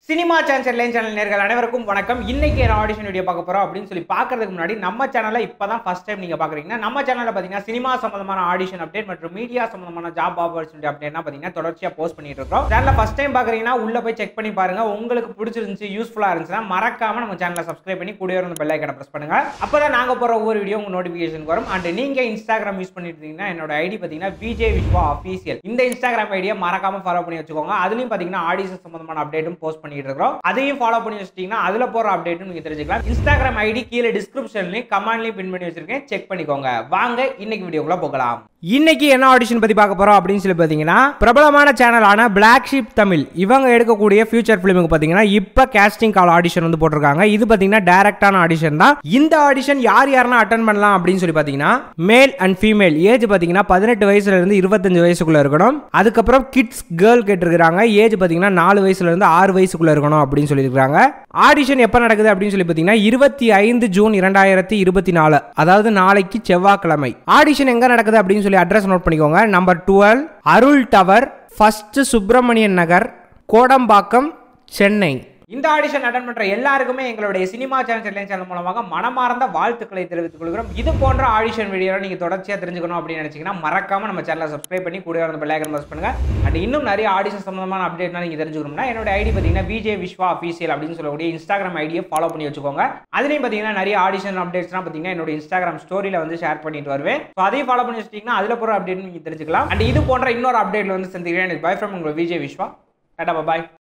cinema cancer line channel நேர்கள் அனைவருக்கும் வணக்கம் இன்னைக்கு என்ன ஆடிஷன் வீடியோ பார்க்க போறோம் அப்படின்னு சொல்லி பார்க்கறதுக்கு முன்னாடி நம்ம சேனலை இப்பதான் ஃபர்ஸ்ட் டைம் நீங்க பாக்குறீங்கன்னா நம்ம சேனல்ல பாத்தீங்கன்னா சினிமா சம்பந்தமான ஆடிஷன் அப்டேட் மற்றும் மீடியா சம்பந்தமான ஜாப் ஆப்பர்ச்சுனிட்டி அப்டேட்னா பாத்தீங்கன்னா தொடர்ச்சியா போஸ்ட் பண்ணிட்டு இருக்கோம் சேனல்ல ஃபர்ஸ்ட் டைம் பாக்குறீங்கன்னா உள்ள போய் செக் பண்ணி பாருங்க உங்களுக்கு பிடிச்சிருந்துச்சு யூஸ்ஃபுல்லா இருந்துச்சுன்னா மறக்காம நம்ம சேனலை சப்ஸ்கிரைப் பண்ணி கூடிய வந்து பெல் ஐக்கனை பிரஸ் பண்ணுங்க அப்பதான் நாங்க போற ஒவ்வொரு வீடியோ உங்க நோட்டிபிகேஷன் வரும் அண்ட் நீங்க இன்ஸ்டாகிராம் யூஸ் பண்ணிட்டு இருந்தீங்கன்னா என்னோட ஐடி பாத்தீங்கன்னா விஜய் விஸ்வா அஃபீஷியல் இந்த இன்ஸ்டாகிராம் ஐடியை மறக்காம ஃபாலோ பண்ணி வச்சுக்கோங்க அதுலயும் பாத்தீங்கன்னா ஆடிஷன் சம்பந்தமான அப்டேட்டும் போஸ்ட் பண்ணிட்டு இருக்கோம் அதையும் ஃபாலோ பண்ணி வச்சிட்டீங்கன்னா அதுல போற அப்டேட்டும் நீங்க தெரிஞ்சுக்கலாம் இன்ஸ்டாகிராம் ஐடி கீழே டிஸ்கிரிப்ஷன்லயும் கமெண்ட்லயும் பின் பண்ணி வச்சிருக்கேன் செக் பண்ணிக்கோங்க வாங்க இன்னைக்கு வீடியோக்குள்ள போகலாம் இன்னைக்கு என்ன ஆடிஷன் பத்தி பார்க்க போறோம் அப்படின்னு சொல்லி பாத்தீங்கன்னா பிரபலமான சேனலான பிளாக் ஷீப் தமிழ் இவங்க எடுக்கக்கூடிய ஃபியூச்சர் ஃபிலிமுக்கு பாத்தீங்கன்னா இப்ப கேஸ்டிங் கால் ஆடிஷன் வந்து போட்டிருக்காங்க இது பாத்தீங்கன்னா டைரக்டான ஆடிஷன் தான் இந்த ஆடிஷன் யார் யாரெல்லாம் அட்டன் பண்ணலாம் அப்படின்னு சொல்லி பாத்தீங்கன்னா மேல் அண்ட் ஃபீமேல் ஏஜ் பாத்தீங்கன்னா பதினெட்டு வயசுல இருந்து இருபத்தஞ்சு வயசுக்குள்ள இருக்கணும் அதுக்கப்புறம் கிட்ஸ் கேர்ள் கேட்டிருக்காங்க ஏஜ் பாத்தீங்கன்னா நாலு வயசுல இருந்து ஆறு வயசுக்குள்ள இருக்கணும் அப்படின்னு சொல்லியிருக்காங்க ஆடிஷன் எப்போ நடக்குது அப்படின்னு சொல்லி பார்த்தீங்கன்னா இருபத்தி ஐந்து ஜூன் இரண்டாயிரத்தி இருபத்தி நாலு அதாவது நாளைக்கு செவ்வாய்க்கிழமை ஆடிஷன் எங்க நடக்குது அப்படின்னு சொல்லி அட்ரஸ் நோட் பண்ணிக்கோங்க number twelve Arul tower first Subramanian Nagar Kodambakkam Chennai இந்த ஆடிஷன் அட்டன் பண்ற எல்லாருக்குமே எங்களுடைய சினிமா சேனல் சேனல் மூலமாக மனமார்ந்த வாழ்த்துக்களை தெரிவித்துக் கொள்கிறோம் இது போன்ற ஆடிஷன் வீடியோ நீங்க தொடர்ச்சியா தெரிஞ்சுக்கணும் அப்படின்னு நினைச்சீங்கன்னா மறக்காம நம்ம சேனலை சப்ஸ்கிரைப் பண்ணி கூட வந்து பெல் ஐக்கன் பிரஸ் பண்ணுங்க அண்ட் இன்னும் நிறைய ஆடிஷன் சம்பந்தமான அப்டேட்னா நீங்க தெரிஞ்சுக்கணும்னா என்னோட ஐடி பார்த்தீங்கன்னா விஜய் விஸ்வா அஃபீஷியல் அப்படின்னு சொல்லக்கூடிய இன்ஸ்டாகிராம் ஐடியை ஃபாலோ பண்ணி வச்சுக்கோங்க அதுலயும் பார்த்தீங்கன்னா நிறைய ஆடிஷன் அப்டேட்ஸ்லாம் பார்த்தீங்கன்னா என்னோட இன்ஸ்டாகிராம் ஸ்டோரியில வந்து ஷேர் பண்ணிட்டு வருவேன் ஸோ அதையும் ஃபாலோ பண்ணி வச்சிட்டீங்கன்னா அதுல போகிற அப்டேட் நீங்க தெரிஞ்சுக்கலாம் அண்ட் இது போன்ற இன்னொரு அப்டேட்ல வந்து சந்திக்கிறேன் பை ஃப்ரம் உங்கள் விஜய் விஸ்வா டாடா பாய்